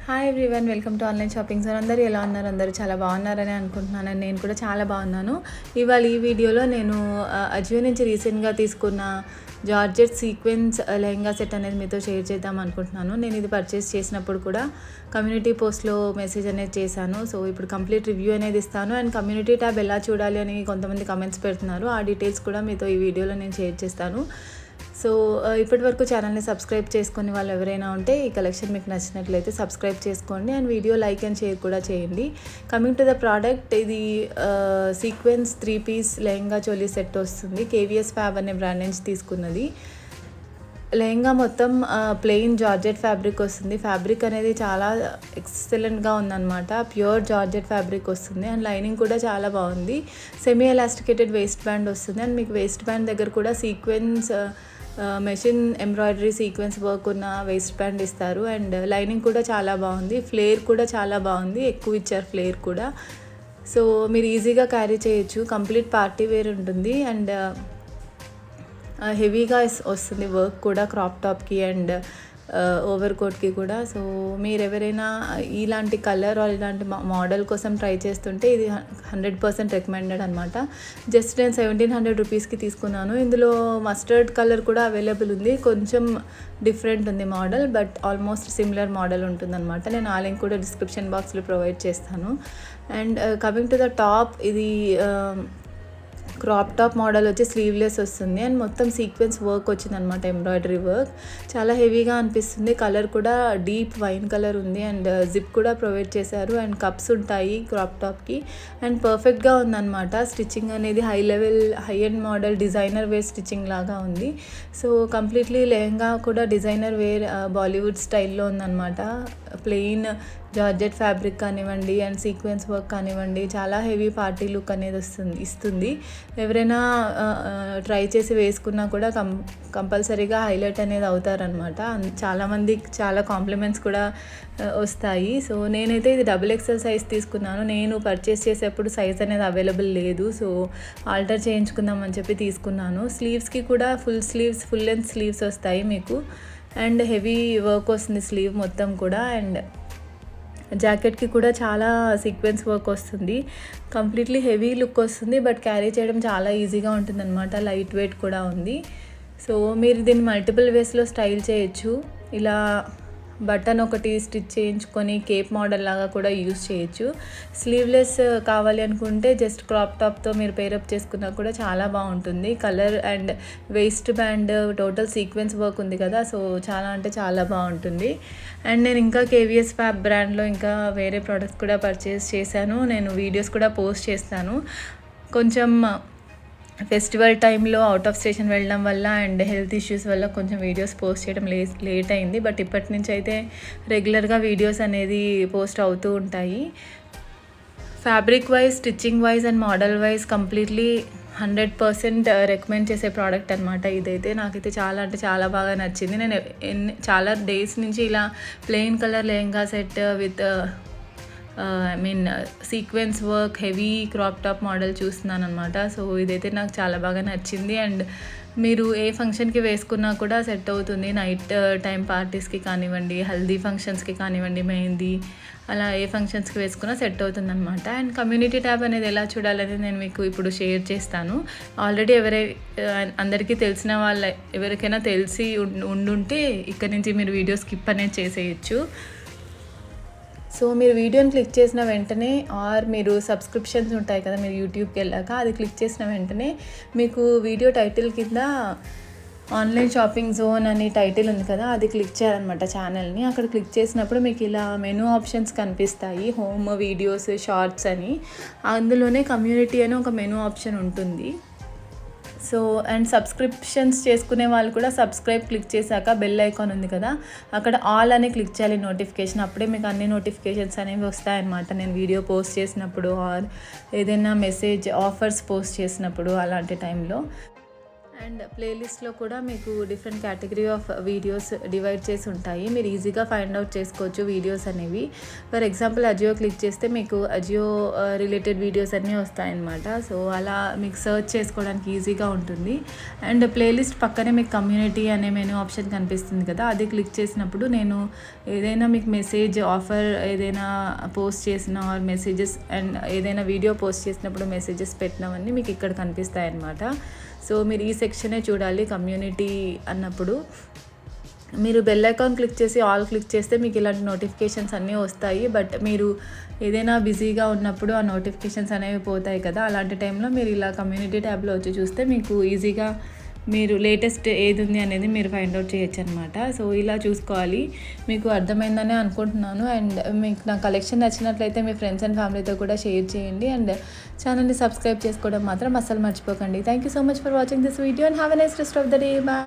hi everyone welcome to online shopping sir అందరూ ఎలా ఉన్నారు అందరూ చాలా బాగున్నారని అనుకుంటున్నాను and నేను కూడా చాలా బాగున్నాను ఇవాళ ఈ వీడియోలో నేను ఆ, అజియో నుంచి రీసెంట్గా తీసుకున్న జార్జెట్ సీక్వెన్స్ లెహంగా సెట్ అనేది మీతో షేర్ చేద్దాం అనుకుంటున్నాను నేను ఇది పర్చేస్ చేసినప్పుడు కూడా కమ్యూనిటీ పోస్ట్లో మెసేజ్ అనేది చేశాను సో ఇప్పుడు కంప్లీట్ రివ్యూ అనేది ఇస్తాను అండ్ కమ్యూనిటీ ట్యాబ్ ఎలా చూడాలి అని కొంతమంది కమెంట్స్ పెడుతున్నారు ఆ డీటెయిల్స్ కూడా మీతో ఈ వీడియోలో నేను షేర్ చేస్తాను సో ఆ, ఇప్పటి వరకు ఛానల్ని సబ్స్క్రైబ్ చేసుకునే వాళ్ళు ఎవరైనా ఉంటే ఈ కలెక్షన్ మీకు నచ్చినట్లయితే సబ్స్క్రైబ్ చేసుకోండి and video like and share కూడా చేయండి కమింగ్ టు ద ప్రోడక్ట్ ఇది sequence three piece lehenga choli set వస్తుంది కేవీఎస్ ఫ్యాబ్ అనే బ్రాండ్ నుంచి తీసుకున్నది లెహంగా మొత్తం ప్లెయిన్ జార్జెట్ ఫ్యాబ్రిక్ వస్తుంది ఫ్యాబ్రిక్ అనేది చాలా ఎక్సలెంట్గా ఉందన్నమాట ప్యూర్ జార్జెట్ ఫ్యాబ్రిక్ వస్తుంది అండ్ లైనింగ్ కూడా చాలా బాగుంది సెమీ ఎలాస్టికేటెడ్ వేస్ట్ బ్యాండ్ వస్తుంది అండ్ మీకు వేస్ట్ బ్యాండ్ దగ్గర కూడా sequence machine embroidery sequence work ఉన్న వేస్ట్ బ్యాండ్ ఇస్తారు అండ్ లైనింగ్ కూడా చాలా బాగుంది ఫ్లేర్ కూడా చాలా బాగుంది ఎక్కువ ఇచ్చారు ఫ్లేర్ కూడా సో మీరు ఈజీగా క్యారీ చేయొచ్చు కంప్లీట్ పార్టీ వేర్ ఉంటుంది అండ్ హెవీగా వస్తుంది వర్క్ కూడా క్రాప్ టాప్కి అండ్ ఓవర్ కోట్కి కూడా సో మీరు ఎవరైనా ఇలాంటి కలర్ ఆర్ ఇలాంటి మోడల్ కోసం ట్రై చేస్తుంటే ఇది హండ్రెడ్ పర్సెంట్ రికమెండెడ్ అనమాట జస్ట్ నేను సెవెంటీన్ హండ్రెడ్ రూపీస్కి తీసుకున్నాను ఇందులో మస్టర్డ్ కలర్ కూడా అవైలబుల్ ఉంది కొంచెం డిఫరెంట్ ఉంది model but almost similar model ఉంటుందన్నమాట నేను ఆ లింక్ కూడా డిస్క్రిప్షన్ బాక్స్లో ప్రొవైడ్ చేస్తాను and coming to the top ఇది క్రాప్ టాప్ మోడల్ వచ్చి స్లీవ్లెస్ వస్తుంది అండ్ మొత్తం సీక్వెన్స్ వర్క్ వచ్చిందనమాట ఎంబ్రాయిడరీ వర్క్ చాలా హెవీగా అనిపిస్తుంది కలర్ కూడా డీప్ వైన్ కలర్ ఉంది అండ్ జిప్ కూడా ప్రొవైడ్ చేశారు అండ్ కప్స్ ఉంటాయి క్రాప్ టాప్కి అండ్ పర్ఫెక్ట్గా ఉందన్నమాట స్టిచ్చింగ్ అనేది high level high and model designer wear stitching లాగా ఉంది సో కంప్లీట్లీ లెహంగా కూడా డిజైనర్ వేర్ బాలీవుడ్ స్టైల్లో ఉందన్నమాట ప్లెయిన్ జార్జెట్ ఫ్యాబ్రిక్ కానివ్వండి అండ్ సీక్వెన్స్ వర్క్ కానివ్వండి చాలా హెవీ పార్టీ లుక్ అనేది వస్తుంది ఇస్తుంది ఎవరైనా ట్రై చేసి వేసుకున్నా కూడా కం కంపల్సరీగా హైలైట్ అనేది అవుతారనమాట చాలామంది చాలా కాంప్లిమెంట్స్ కూడా వస్తాయి సో నేనైతే ఇది డబుల్ ఎక్సెల్ సైజ్ తీసుకున్నాను నేను పర్చేస్ చేసేప్పుడు సైజ్ అనేది అవైలబుల్ లేదు సో ఆల్టర్ చేయించుకుందామని చెప్పి తీసుకున్నాను స్లీవ్స్కి కూడా full sleeves full length sleeves వస్తాయి మీకు అండ్ హెవీ వర్క్ వస్తుంది స్లీవ్ మొత్తం కూడా అండ్ జాకెట్కి కూడా చాలా సీక్వెన్స్ వర్క్ వస్తుంది కంప్లీట్లీ హెవీ లుక్ వస్తుంది బట్ క్యారీ చేయడం చాలా ఈజీగా ఉంటుందన్నమాట లైట్ వెయిట్ కూడా ఉంది సో మీరు దీన్ని మల్టిపుల్ వేస్లో స్టైల్ చేయొచ్చు ఇలా బటన్ ఒకటి స్టిచ్ చేయించుకొని కేప్ మోడల్ లాగా కూడా యూస్ చేయొచ్చు స్లీవ్లెస్ కావాలి అనుకుంటే జస్ట్ క్రాప్ టాప్తో మీరు పేరప్ చేసుకున్నా కూడా చాలా బాగుంటుంది colour and waist band total sequence work ఉంది కదా సో చాలా అంటే చాలా బాగుంటుంది అండ్ నేను ఇంకా కేవీఎస్ ఫ్యాబ్ బ్రాండ్లో ఇంకా వేరే ప్రోడక్ట్స్ కూడా పర్చేస్ చేశాను నేను వీడియోస్ కూడా పోస్ట్ చేస్తాను కొంచెం ఫెస్టివల్ టైంలో అవుట్ ఆఫ్ స్టేషన్ వెళ్ళడం వల్ల అండ్ హెల్త్ ఇష్యూస్ వల్ల కొంచెం వీడియోస్ పోస్ట్ చేయడం లే లేట్ అయింది బట్ ఇప్పటి నుంచి అయితే రెగ్యులర్గా వీడియోస్ అనేది పోస్ట్ అవుతూ ఉంటాయి fabric wise stitching wise and model wise completely hundred percent recommend చేసే ప్రోడక్ట్ అనమాట ఇదైతే నాకైతే చాలా అంటే చాలా బాగా నచ్చింది నేను ఎన్ని చాలా డేస్ నుంచి ఇలా plain colour lehenga set with I mean sequence work heavy crop top model చూస్తున్నాను అనమాట సో ఇదైతే నాకు చాలా బాగా నచ్చింది అండ్ మీరు ఏ ఫంక్షన్కి వేసుకున్నా కూడా సెట్ అవుతుంది నైట్ టైం పార్టీస్కి కానివ్వండి హల్దీ ఫంక్షన్స్కి కానివ్వండి మెహందీ అలా ఏ ఫంక్షన్స్కి వేసుకున్నా సెట్ అవుతుంది అనమాట అండ్ కమ్యూనిటీ ట్యాబ్ అనేది ఎలా చూడాలనేది నేను మీకు ఇప్పుడు షేర్ చేస్తాను ఆల్రెడీ ఎవరై అందరికీ తెలిసిన వాళ్ళ ఎవరికైనా తెలిసి ఉండుంటే ఇక్కడ నుంచి మీరు వీడియో స్కిప్ అనేది చేసేయచ్చు సో మీరు వీడియోని క్లిక్ చేసిన వెంటనే ఆర్ మీరు సబ్స్క్రిప్షన్స్ ఉంటాయి కదా మీరు యూట్యూబ్కి వెళ్ళాక అది క్లిక్ చేసిన వెంటనే మీకు వీడియో టైటిల్ కింద ఆన్లైన్ షాపింగ్ జోన్ అని టైటిల్ ఉంది కదా అది క్లిక్ చేయాలన్నమాట ఛానల్ని అక్కడ క్లిక్ చేసినప్పుడు మీకు ఇలా మెనూ ఆప్షన్స్ కనిపిస్తాయి హోమ్ వీడియోస్ షార్ట్స్ అని అందులోనే కమ్యూనిటీ అని ఒక మెనూ ఆప్షన్ ఉంటుంది సో అండ్ సబ్స్క్రిప్షన్స్ చేసుకునే వాళ్ళు కూడా సబ్స్క్రైబ్ క్లిక్ చేశాక బెల్ ఐకాన్ ఉంది కదా అక్కడ ఆల్ అని క్లిక్ చేయాలి నోటిఫికేషన్ అప్పుడే మీకు అన్ని నోటిఫికేషన్స్ అనేవి వస్తాయన్నమాట నేను వీడియో పోస్ట్ చేసినప్పుడు ఆర్ ఏదైనా మెసేజ్ ఆఫర్స్ పోస్ట్ చేసినప్పుడు అలాంటి టైంలో అండ్ ప్లేలిస్ట్లో కూడా మీకు different category of videos divide చేసి ఉంటాయి మీరు ఈజీగా ఫైండ్ అవుట్ చేసుకోవచ్చు వీడియోస్ అనేవి ఫర్ ఎగ్జాంపుల్ అజియో క్లిక్ చేస్తే మీకు అజియో రిలేటెడ్ వీడియోస్ అన్నీ వస్తాయన్నమాట సో అలా మీకు సర్చ్ చేసుకోవడానికి ఈజీగా ఉంటుంది అండ్ ప్లేలిస్ట్ పక్కనే మీకు కమ్యూనిటీ అనే మెనూ ఆప్షన్ కనిపిస్తుంది కదా అది క్లిక్ చేసినప్పుడు నేను ఏదైనా మీకు మెసేజ్ ఆఫర్ ఏదైనా పోస్ట్ చేసిన ఆర్ మెసేజెస్ అండ్ ఏదైనా వీడియో పోస్ట్ చేసినప్పుడు మెసేజెస్ పెట్టినవన్నీ మీకు ఇక్కడ కనిపిస్తాయి అన్నమాట సో మీరు ఈ సెక్షనే చూడాలి కమ్యూనిటీ అన్నప్పుడు మీరు బెల్ ఐకాన్ క్లిక్ చేసి ఆల్ క్లిక్ చేస్తే మీకు ఇలాంటి నోటిఫికేషన్స్ అన్నీ వస్తాయి బట్ మీరు ఏదైనా బిజీగా ఉన్నప్పుడు ఆ నోటిఫికేషన్స్ అనేవి పోతాయి కదా అలాంటి టైంలో మీరు ఇలా కమ్యూనిటీ ట్యాబ్లో వచ్చి చూస్తే మీకు ఈజీగా మీరు లేటెస్ట్ ఏది ఉంది అనేది మీరు ఫైండ్ అవుట్ చేయొచ్చు అనమాట సో ఇలా చూసుకోవాలి మీకు అర్థమైందని అనుకుంటున్నాను అండ్ మీకు నా కలెక్షన్ నచ్చినట్లయితే మీ ఫ్రెండ్స్ అండ్ ఫ్యామిలీతో కూడా షేర్ చేయండి అండ్ ఛానల్ని సబ్స్క్రైబ్ చేసుకోవడం మాత్రం అస్సలు మర్చిపోకండి thank you so much for watching this video and have a nice rest of the day bye